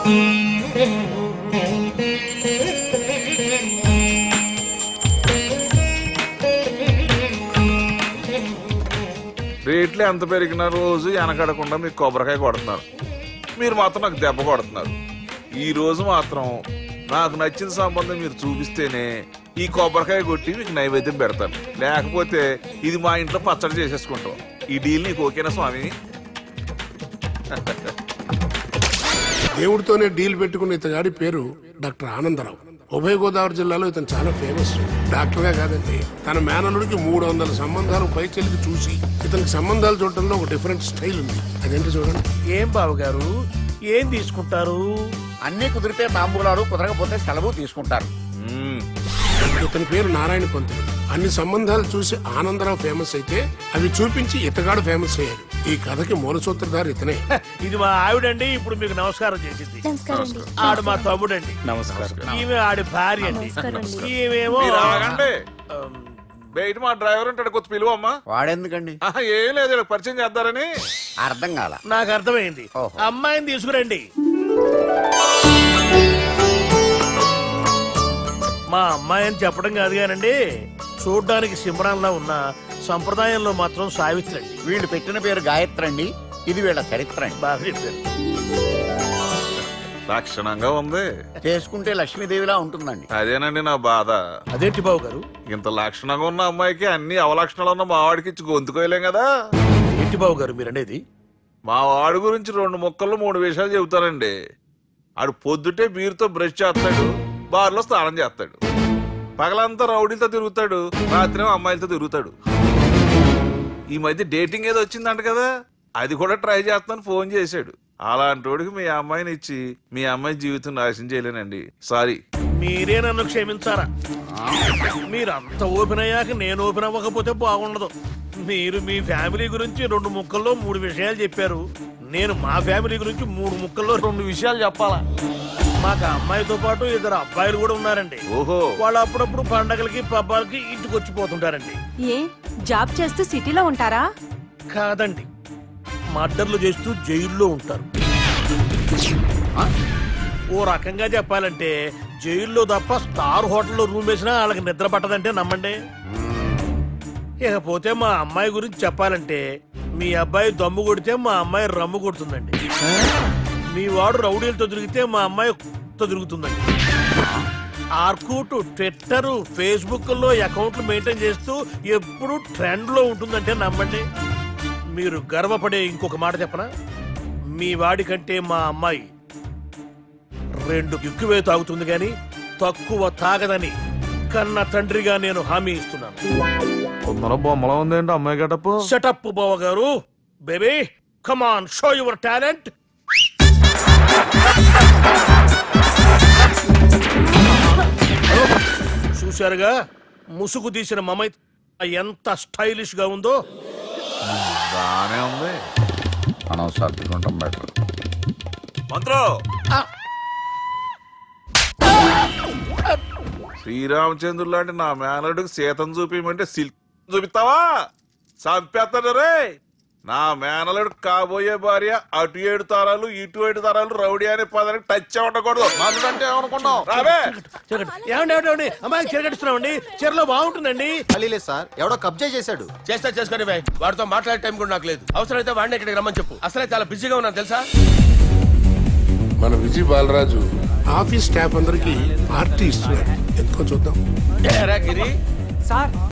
రేట్లు ఎంత పెరిగిన రోజు వెనకడకుండా మీకు కొబ్బరికాయ కొడుతున్నారు మీరు మాత్రం నాకు దెబ్బ కొడుతున్నారు ఈ రోజు మాత్రం నాకు నచ్చిన సంబంధం మీరు చూపిస్తేనే ఈ కొబ్బరికాయ కొట్టి మీకు నైవేద్యం పెడతాను లేకపోతే ఇది మా ఇంట్లో పచ్చడి చేసేసుకుంటాం ఈ డీల్ నీకు ఓకేనా స్వామి దేవుడితోనే డీల్ పెట్టుకున్న ఇతగాడి పేరు డాక్టర్ ఆనందరావు ఉభయ గోదావరి జిల్లాలో ఇతను చాలా ఫేమస్ డాక్టర్గా కాదండి తన మేనలుడికి మూడు వందల సంబంధాలు పైకెళ్ళి చూసి ఇతనికి సంబంధాలు చూడటంలో ఒక డిఫరెంట్ స్టైల్ ఉంది అదేంటి చూడండి ఏం బావగారు ఏం తీసుకుంటారు అన్ని కుదిరితే తాంబూలాలు కుదరకపోతే సెలవు తీసుకుంటారు మ్మ్. ఇతని పేరు నారాయణ పంతులు అన్ని సంబంధాలు చూసి ఆనందరావు ఫేమస్ అయితే అవి చూపించి ఇతగాడు ఫేమస్ అయ్యాడు ఈ కథకి మూల సూత్రధారి ఇతనే హ, ఇది మా ఆవిడండి ఇప్పుడు మీకు నమస్కారం చేసింది నమస్కారం అండి ఆడు మా తమ్ముడండి నమస్కారం ఈమె ఆడి భార్య అండి నమస్కారం అండి. ఈమెమో మీరు ఆగండి ఆమ్, బయట మా డ్రైవర్ ఉంటాడు కొత్త పిలువమ్మా వాడెందుకండి ఆహా, ఏం లేదు వీళ్ళకి పరిచయం చేద్దారని అర్థం కాల నాకు అర్థమైంది ఓహో. అమ్మాయిని తీసుకురండి మా అమ్మాయి అని చెప్పడం కాదు కానండి చూడ్డానికి సింహరాన్లా ఉన్న సంప్రదాయంలో మాత్రం సావిత్రి అండి వీళ్ళు పెట్టిన పేరు గాయత్రి అండి ఇది వీళ్ళ చరిత్ర అండి బాగా చెప్పారు లక్షణంగా ఉంది చేసుకుంటే లక్ష్మీదేవిలా ఉంటుందండి అదేనండి నా బాధ అదేంటి బాబు గారు ఇంత లక్షణంగా ఉన్న అమ్మాయికి అన్ని అవలక్షణాలు ఉన్న మా వాడికి ఇచ్చి గొంతుకోయలేం కదా ఏంటి బాబు గారు మీరు అనేది మా వాడి గురించి రెండు ముక్కల్లో మూడు విషయాలు చెబుతానండి ఆడు పొద్దుటే బీరుతో బ్రష్ చేస్తాడు బార్లో స్నానం చేస్తాడు పగలంతా రౌడీలతో తిరుగుతాడు రాత్రి అమ్మాయిలతో తిరుగుతాడు ఈ మధ్య డేటింగ్ ఏదో వచ్చిందంట కదా అది కూడా ట్రై చేస్తాను ఫోన్ చేశాడు అలాంటి వాడికి మీ అమ్మాయిని ఇచ్చి మీ అమ్మాయి జీవితం నాశనం చేయలేనండి సారీ మీరే నన్ను క్షమించారా మీరు అంత ఓపెన్ అయ్యాక నేను ఓపెన్ అవ్వకపోతే బాగుండదు మీరు మీ ఫ్యామిలీ గురించి రెండు ముక్కల్లో మూడు విషయాలు చెప్పారు నేను మా ఫ్యామిలీ గురించి మూడు ముక్కల్లో రెండు విషయాలు చెప్పాలా మాకు ఆ అమ్మాయితో పాటు ఇద్దరు అబ్బాయిలు కూడా ఉన్నారండి ఓహో వాళ్ళు అప్పుడప్పుడు పండగలకి పబ్బాలకి ఇంటికి వచ్చిపోతుంటారండి ఏ జాబ్ చేస్తూ సిటీలో ఉంటారా కాదండి మర్డర్లు చేస్తూ జైల్లో ఉంటారు ఓ రకంగా చెప్పాలంటే జైల్లో తప్ప స్టార్ హోటల్లో రూమ్ వేసినా వాళ్ళకి నిద్ర పట్టదంటే నమ్మండి ఇకపోతే మా అమ్మాయి గురించి చెప్పాలంటే మీ అబ్బాయి దమ్ము కొడితే మా అమ్మాయి రమ్ము కొడుతుందండి మీ వాడు రౌడీలతో తిరిగితే మా అమ్మాయి తో తిరుగుతుందండి ఆర్కూట్ ట్విట్టర్ ఫేస్బుక్ లో అకౌంట్లు మెయింటైన్ చేస్తూ ఎప్పుడు ట్రెండ్ లో ఉంటుందంటే నమ్మండి మీరు గర్వపడే ఇంకొక మాట చెప్పనా మీ వాడి కంటే మా అమ్మాయి రెండు ఎక్కువే తాగుతుంది గాని తక్కువ తాగదని కన్న తండ్రిగా నేను హామీ ఇస్తున్నాను కొందరు బొమ్మలో ఉందేంటి అమ్మాయి గటపు సెటప్ బావ గారు baby come on show your talent చూశారుగా ముసుగు తీసిన మమై ఎంత స్టైలిష్ గా ఉందో బానే ఉంది మనం సర్దుకుంటాం బెటర్ మంత్రో శ్రీరామచంద్రుడు లాంటి నా మేనడుకు సీతను చూపించమంటే సిల్క్ చూపిస్తావా చంపేస్తాడు రే నా మేనలుడు కాబోయే భార్య అటు ఏడు తరాలు ఇటు ఏడు తరాలు రౌడీ అనే పదానికి టచ్ ఉండకూడదు మందుడంటే ఏమనుకున్నావు రావే చిరగట్టు. ఏమండి ఏమండి, ఏమండి అమ్మాయి చిరగట్టుస్తున్నామండి చీరలో బాగుంటుందండి లేదు సార్ ఎవడో కబ్జా చేశాడు చేస్తా చేసుకుని బై వాడితో మాట్లాడే టైం కూడా నాకు లేదు అవసరమైతే వాడిని ఇక్కడికి రమ్మని చెప్పు అసలే చాలా బిజీగా ఉన్నాను తెలుసా మన విజయ్ బాలరాజు ఆఫీస్ స్టాఫ్ అందరికి పార్టీ ఇస్తున్నాడు ఎందుకో చూద్దాం ఏరా గిరి